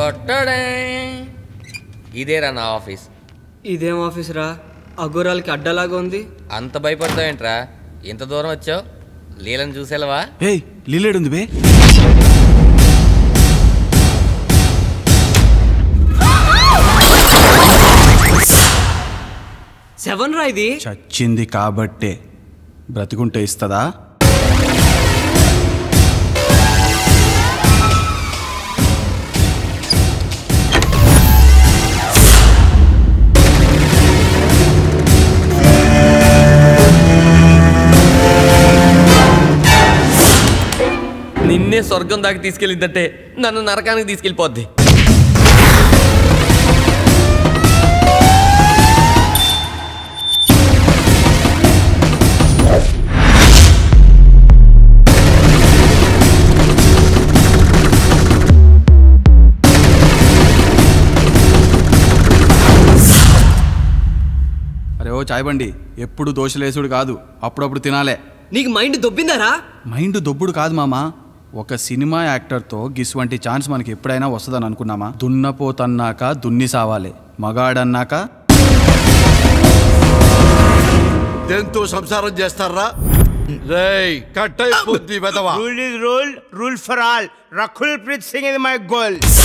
టొట్టడే. ఇదేరా నా ఆఫీస్ ఇదేం ఆఫీస్ రా అఘోరాలకి అడ్డలాగా ఉంది అంత భయపడతావేంట్రా ఇంత దూరం వచ్చావు లీలను చూసేలవా ఏయ్ లీలేడుంది బే సెవెన్ రా ఇది చచ్చింది కాబట్టే బ్రతికుంటే ఇస్తుందా నిన్నే స్వర్గం దాకా తీసుకెళ్ళిద్దంటే నన్ను నరకానికి తీసుకెళ్ళిపోద్ది అరే ఓ చాయ్ బండి ఎప్పుడు దోశలేసుడు కాదు అప్పుడప్పుడు తినాలే నీకు మైండ్ దొబ్బిందారా మైండ్ దొబ్బుడు కాదు మామా ఒక సినిమా యాక్టర్తో గిస్ వంటి ఛాన్స్ మనకి ఎప్పుడైనా వస్తుందని అనుకున్నామా దున్నపోతన్నాక దున్ని సావాలి మగాడన్నాక దేంతో సంసారం చేస్తారా రేయ్ కట్ అయిపోద్ది వెదవా Rule is rule, rule for all. Rakhul Preet Singh is my goal.